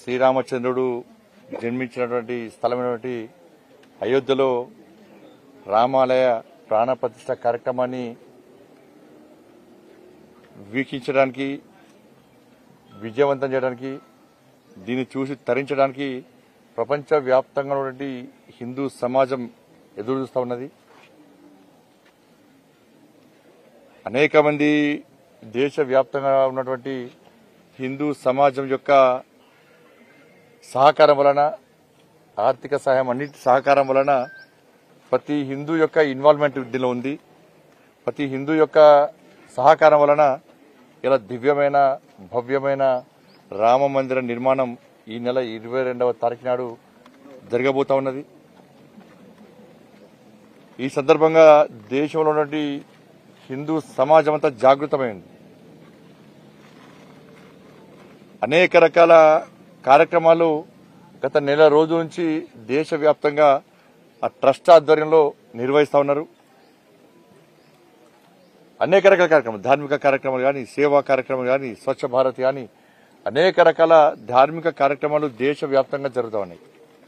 శ్రీరామచంద్రుడు జన్మించినటువంటి స్థలమైనటువంటి అయోధ్యలో రామాలయ ప్రాణప్రతిష్ఠ కార్యక్రమాన్ని వీక్షించడానికి విజయవంతం చేయడానికి దీన్ని చూసి తరించడానికి ప్రపంచవ్యాప్తంగా ఉన్నటువంటి హిందూ సమాజం ఎదురు చూస్తూ ఉన్నది అనేక మంది దేశవ్యాప్తంగా ఉన్నటువంటి హిందూ సమాజం యొక్క సహకారం వలన ఆర్థిక సహాయం అన్నిటి సహకారం వలన ప్రతి హిందూ యొక్క ఇన్వాల్వ్మెంట్ దీనిలో ఉంది ప్రతి హిందూ యొక్క సహకారం వలన ఇలా దివ్యమైన భవ్యమైన రామ మందిర నిర్మాణం ఈ నెల ఇరవై రెండవ తారీఖు నాడు జరగబోతా ఉన్నది ఈ సందర్భంగా దేశంలో ఉన్నటువంటి హిందూ సమాజం అంతా జాగృతమైంది అనేక రకాల కార్యక్రమాలు గత నెల రోజుల నుంచి దేశవ్యాప్తంగా ఆ ట్రస్ట్ ఆధ్వర్యంలో నిర్వహిస్తా ఉన్నారు అనేక రకాల కార్యక్రమాలు ధార్మిక కార్యక్రమాలు కానీ సేవా కార్యక్రమాలు కానీ స్వచ్ఛ భారత్ కానీ అనేక రకాల ధార్మిక కార్యక్రమాలు దేశవ్యాప్తంగా జరుగుతూ ఉన్నాయి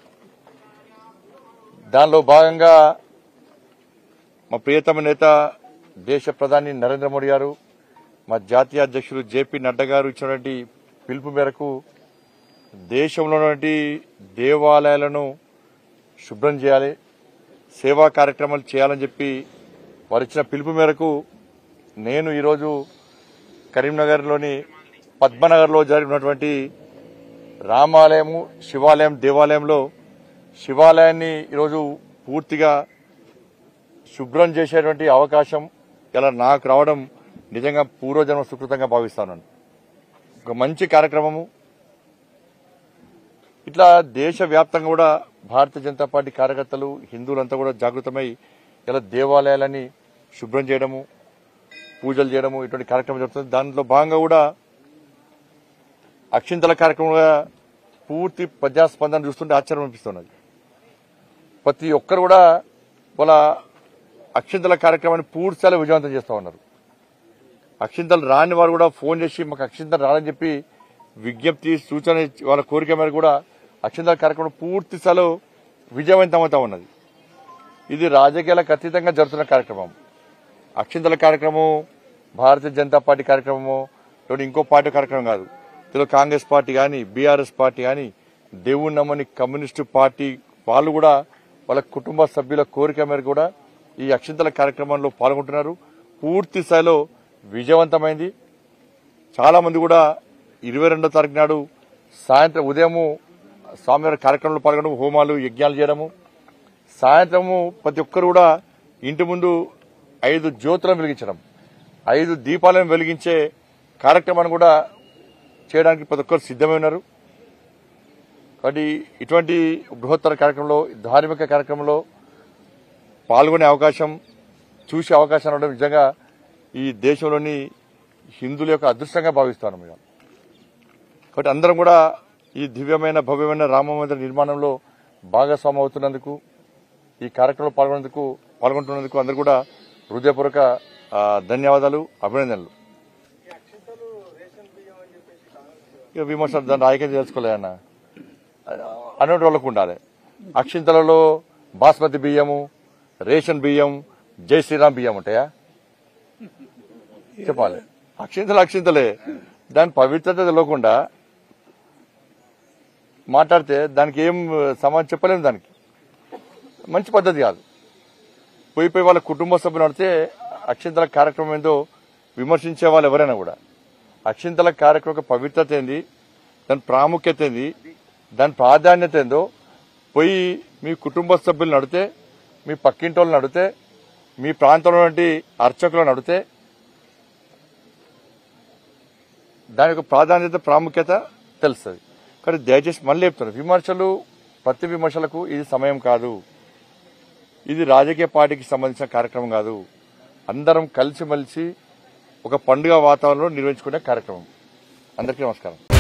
దానిలో భాగంగా మా ప్రియతమ నేత దేశ ప్రధాని నరేంద్ర మోడీ గారు మా జాతీయ అధ్యక్షులు జేపీ నడ్డా గారు ఇచ్చినటువంటి పిలుపు మేరకు దేశంలో ఉన్నటువంటి దేవాలయాలను శుభ్రం చేయాలి సేవా కార్యక్రమాలు చేయాలని చెప్పి వారు ఇచ్చిన పిలుపు మేరకు నేను ఈరోజు కరీంనగర్లోని పద్మనగర్లో జరిగినటువంటి రామాలయము శివాలయం దేవాలయంలో శివాలయాన్ని ఈరోజు పూర్తిగా శుభ్రం చేసేటువంటి అవకాశం ఇలా నాకు రావడం నిజంగా పూర్వజన్మ సుకృతంగా భావిస్తాను ఒక మంచి కార్యక్రమము ఇట్లా దేశవ్యాప్తంగా కూడా భారతీయ జనతా పార్టీ కార్యకర్తలు హిందువులంతా కూడా జాగృతమై ఇలా దేవాలయాలని శుభ్రం చేయడము పూజలు చేయడము ఇటువంటి కార్యక్రమం జరుగుతుంది దాంట్లో భాగంగా కూడా అక్షింతల కార్యక్రమంగా పూర్తి ప్రజాస్పందన చూస్తుంటే ఆశ్చర్యం అనిపిస్తున్నది ప్రతి ఒక్కరు కూడా వాళ్ళ అక్షింతల కార్యక్రమాన్ని పూర్తిస్థాయిలో విజయవంతం చేస్తూ ఉన్నారు అక్షింతలు రాని వారు కూడా ఫోన్ చేసి మాకు అక్షింతలు రాలని చెప్పి విజ్ఞప్తి సూచన ఇచ్చి వాళ్ళ కోరిక మేరకు కూడా అక్షింతల కార్యక్రమం పూర్తి స్థాయిలో విజయవంతమవుతా ఉన్నది ఇది రాజకీయాలకు అతీతంగా జరుగుతున్న కార్యక్రమం అక్షింతల కార్యక్రమం భారతీయ జనతా పార్టీ కార్యక్రమము లేదా ఇంకో పార్టీ కార్యక్రమం కాదు ఇందులో కాంగ్రెస్ పార్టీ కానీ బీఆర్ఎస్ పార్టీ కానీ దేవుని నమ్మని కమ్యూనిస్టు పార్టీ వాళ్ళు కూడా వాళ్ళ కుటుంబ సభ్యుల కోరిక మేరకు కూడా ఈ అక్షింతల కార్యక్రమంలో పాల్గొంటున్నారు పూర్తి స్థాయిలో విజయవంతమైంది చాలా మంది కూడా ఇరవై రెండో తారీఖు నాడు సాయంత్రం ఉదయము స్వామివారి కార్యక్రమంలో పాల్గొనడం హోమాలు యజ్ఞాలు చేయడము సాయంత్రము ప్రతి ఒక్కరు కూడా ఇంటి ముందు ఐదు జ్యోతులను వెలిగించడం ఐదు దీపాలను వెలిగించే కార్యక్రమాన్ని కూడా చేయడానికి ప్రతి ఒక్కరు సిద్ధమై ఉన్నారు కాబట్టి ఇటువంటి బృహత్తర కార్యక్రమంలో ధార్మిక కార్యక్రమంలో పాల్గొనే అవకాశం చూసే అవకాశం ఉండడం నిజంగా ఈ దేశంలోని హిందువుల యొక్క అదృష్టంగా భావిస్తాను మేము కాబట్టి అందరం కూడా ఈ దివ్యమైన భవ్యమైన రామ మందిర నిర్మాణంలో భాగస్వామి అవుతున్నందుకు ఈ కార్యక్రమంలో పాల్గొనేందుకు పాల్గొంటున్నందుకు అందరూ కూడా హృదయపూర్వక ఆ, ధన్యవాదాలు అభినందనలు ఇక విమర్శలు దాన్ని రాజకీయం చేసుకోలే అన్న అనేటి వాళ్ళకు ఉండాలి అక్షింతలలో బాస్మతి బియ్యము రేషన్ బియ్యం జై శ్రీరామ్ బియ్యం ఉంటాయా చెప్పాలి అక్షింతలు అక్షింతలే దాని పవిత్రత తెలియకుండా మాట్లాడితే దానికి ఏం సమాధానం చెప్పలేము దానికి మంచి పద్ధతి కాదు పోయి పోయి వాళ్ళ కుటుంబ సభ్యులు నడితే అక్షింతల కార్యక్రమం ఏందో విమర్శించే వాళ్ళు ఎవరైనా కూడా అక్షింతల కార్యక్రమం యొక్క పవిత్రత ఏంది దాని ప్రాముఖ్యత ఏంది దాని ప్రాధాన్యత ఏందో పోయి మీ కుటుంబ సభ్యులు నడితే మీ పక్కింటి వాళ్ళు నడితే మీ ప్రాంతంలో నుండి అర్చకులు నడితే దాని యొక్క ప్రాధాన్యత ప్రాముఖ్యత తెలుస్తుంది కానీ దయచేసి మళ్ళీ చెప్తాను విమర్శలు ప్రతి విమర్శలకు ఇది సమయం కాదు ఇది రాజకీయ పార్టీకి సంబంధించిన కార్యక్రమం కాదు అందరం కలిసిమెలిసి ఒక పండుగ వాతావరణంలో నిర్వహించుకునే కార్యక్రమం అందరికీ నమస్కారం